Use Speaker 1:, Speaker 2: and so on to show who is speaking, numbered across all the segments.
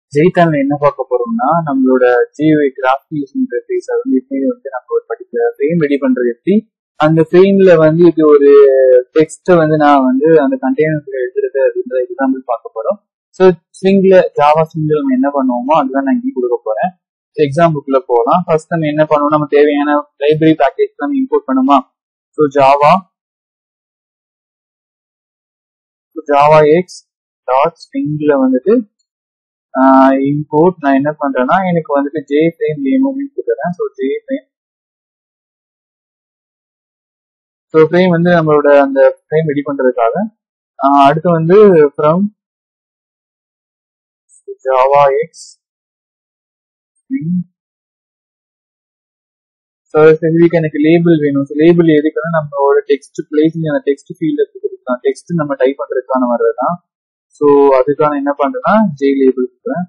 Speaker 1: ஜெய்டான்ல என்ன பார்க்க போறோம்னா நம்மளோட ஜியூஐ கிராஃபிக் யூஸ் இன்டர்ஃபேஸ் அது வந்து எப்படி வந்து நம்ம ஒரு பர்டிகுலர் ஃப்ரேம் ரெடி பண்றது எப்படி அந்த ஃப்ரேம்ல வந்து இது ஒரு டெக்ஸ்ட்டை வந்து நான் வந்து அந்த கண்டெய்னர்ல எழுதுறது அப்படின்ற எக்ஸாம்பிள் பார்க்க போறோம் ஸோ ஸ்விங்ல ஜாவா ஸ்விங்ல நம்ம என்ன பண்ணுவோமோ அதுதான் நான் இங்கே கொடுக்க போறேன் எக்ஸாம்பிளுக்குள்ள போகலாம் ஃபர்ஸ்ட் நம்ம என்ன பண்ணுவோம் நம்ம தேவையான லைப்ரரி பேக்கேஜ் நம்ம இம்போர்ட் பண்ணுமா so Java Java X dot ஸ்ட்ரிங்ல வந்துட்டு இம்போர்ட் நான் என்ன பண்றேன்னா எனக்கு வந்துட்டு ஜே ஃப்ரேம் வேணும் கொடுக்குறேன் so J frame so frame வந்து நம்மளோட அந்த ஃப்ரேம் ரெடி பண்றதுக்காக அடுத்து வந்து from Java X so specific எனக்கு லேபிள் வேணும் ஸோ லேபிள் எதுக்குன்னா நம்மளோட டெக்ஸ்ட் பிளேசிங் அந்த டெக்ஸ்ட் ஃபீல்ட கொடுக்கலாம் டெக்ஸ்ட் நம்ம டைப் பண்றதுக்கான வர்றதுதான் ஸோ அதுக்கான என்ன பண்றேன்னா ஜே லேபிள் கொடுக்குறேன்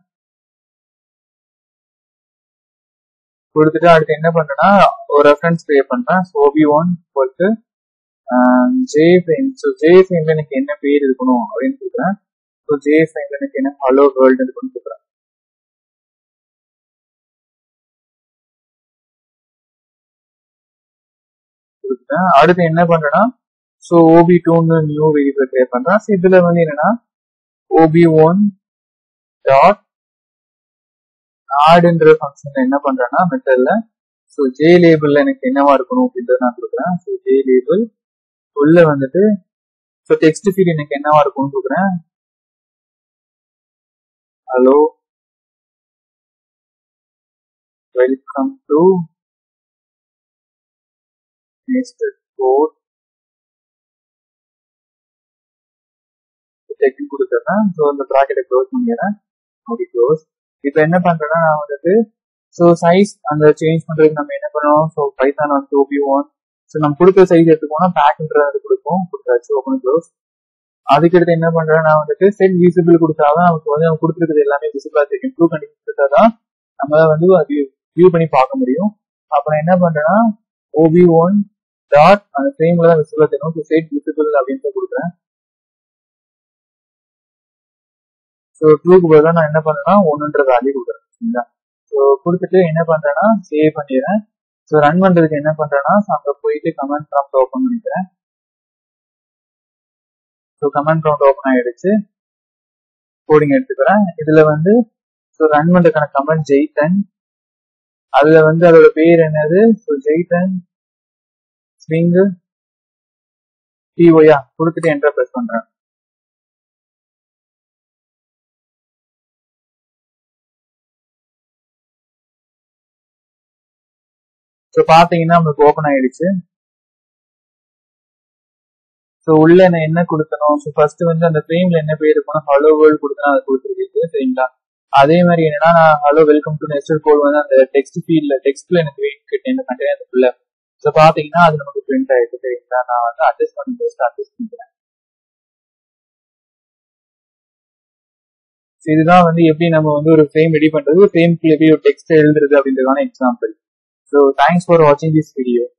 Speaker 1: கொடுத்துட்டு அடுத்து என்ன பண்றேன்னா ஒரு ரெஃபரன்ஸ் கிரியேட் பண்றேன் ஸோ ஓபி ஒன் போட்டு ஜே ஃப்ரேம் ஸோ ஜே ஃப்ரேம்ல எனக்கு என்ன பேர் இருக்கணும் அப்படின்னு கொடுக்குறேன் ஸோ ஜே ஃப்ரேம்ல எனக்கு என்ன ஹலோ வேர்ல்டு இருக்குன்னு கொடுக்குறேன் கொடுத்துட்டேன் அடுத்து என்ன பண்றேன்னா ஸோ ஓபி டூன்னு நியூ வேரியபிள் கிரியேட் பண்றேன் ஸோ இதுல வந்து என்னன்னா ஓபி ஒன் டாட் ஆடுன்ற ஃபங்க்ஷன் என்ன பண்றேன்னா மெத்தட்ல ஸோ ஜே லேபிள்ல எனக்கு என்னவா இருக்கணும் அப்படின்றத நான் கொடுக்குறேன் ஸோ ஜே லேபிள் உள்ள வந்துட்டு ஸோ டெக்ஸ்ட் ஃபீட் எனக்கு என்னவா இருக்கும்னு கொடுக்குறேன் hello welcome to nested code check in கொடுத்துறேன் ஸோ இந்த ப்ராக்கெட்டை க்ளோஸ் பண்ணிடுறேன் ஓகே க்ளோஸ் இப்போ என்ன பண்றேன்னா நான் வந்துட்டு ஸோ சைஸ் அந்த சேஞ்ச் பண்றதுக்கு நம்ம என்ன பண்ணுவோம் ஸோ பைத்தான் வந்து ஓபி ஒன் ஸோ நம்ம கொடுக்குற சைஸ் எடுத்துக்கோனா பேக்ன்றது கொடுப்போம் கொடுத்தாச்சு ஓப்பன் க்ளோஸ் அதுக்கடுத்து என்ன பண்றேன் நான் வந்துட்டு செட் விசிபிள் கொடுத்தாதான் நமக்கு வந்து நம்ம கொடுத்துருக்கிறது எல்லாமே விசிபிளா தெரியும் ப்ரூவ் பண்ணி கொடுத்தாதான் நம்ம வந்து அது வியூ பண்ணி பார்க்க முடியும் அப்புறம் என்ன பண்றேன்னா ஓபி ஒன் டாட் அந்த ஃப்ரேம்ல தான் விசிபிளா தெரியும் ஸோ செட் விசிபிள் அப்படின்னு கொடுக்குறேன் ஸோ ட்ரூக்கு பதிலாக நான் என்ன பண்றேன்னா ஒன்றுன்ற வேல்யூ கொடுக்குறேன் சரிங்களா ஸோ கொடுத்துட்டு என்ன பண்றேன்னா சேவ் பண்ணிடுறேன் ஸோ ரன் பண்றதுக்கு என்ன பண்றேன்னா அங்கே போயிட்டு கமெண்ட் ப்ராம்ப்ட் ஓப்பன் பண்ணிக்கிறேன் ஸோ கமெண்ட் ப்ராம்ப்ட் ஓப்பன் ஆயிடுச்சு கோடிங் எடுத்துக்கிறேன் இதுல வந்து ஸோ ரன் பண்றதுக்கான கமெண்ட் ஜெய்தன் அதுல வந்து அதோட பேர் என்னது ஸோ ஜெய்தன் ஸ்விங் டிஓயா கொடுத்துட்டு என்டர் ப்ரெஸ் பண்றேன் ஸோ பார்த்தீங்கன்னா நம்மளுக்கு ஓப்பன் ஆயிடுச்சு ஸோ உள்ள நான் என்ன கொடுக்கணும் ஸோ ஃபர்ஸ்ட் வந்து அந்த ஃப்ரேம்ல என்ன பேர் இருக்கணும் ஹலோ வேர்ல்டு கொடுத்தனா அதை கொடுத்துருக்கு சரிங்களா அதே மாதிரி என்னன்னா நான் hello welcome to nested code வந்து அந்த டெக்ஸ்ட் ஃபீல்ட்ல டெக்ஸ்ட்ல எனக்கு வெயிட் கிட்ட என்ன கண்டெய்னருக்குள்ள ஸோ பார்த்தீங்கன்னா அது நமக்கு பிரிண்ட் ஆயிடுச்சு சரிங்களா நான் வந்து அட்ஜஸ்ட் பண்ணி ஜஸ்ட் அட்ஜஸ்ட் பண்ணிக்கிறேன் இதுதான் வந்து எப்படி நம்ம வந்து ஒரு ஃப்ரேம் ரெடி பண்றது ஃப்ரேம்க்குள்ள எப்படி ஒரு டெக்ஸ்ட் எழுதுறது அப்படின்றதான example So thanks for watching this video.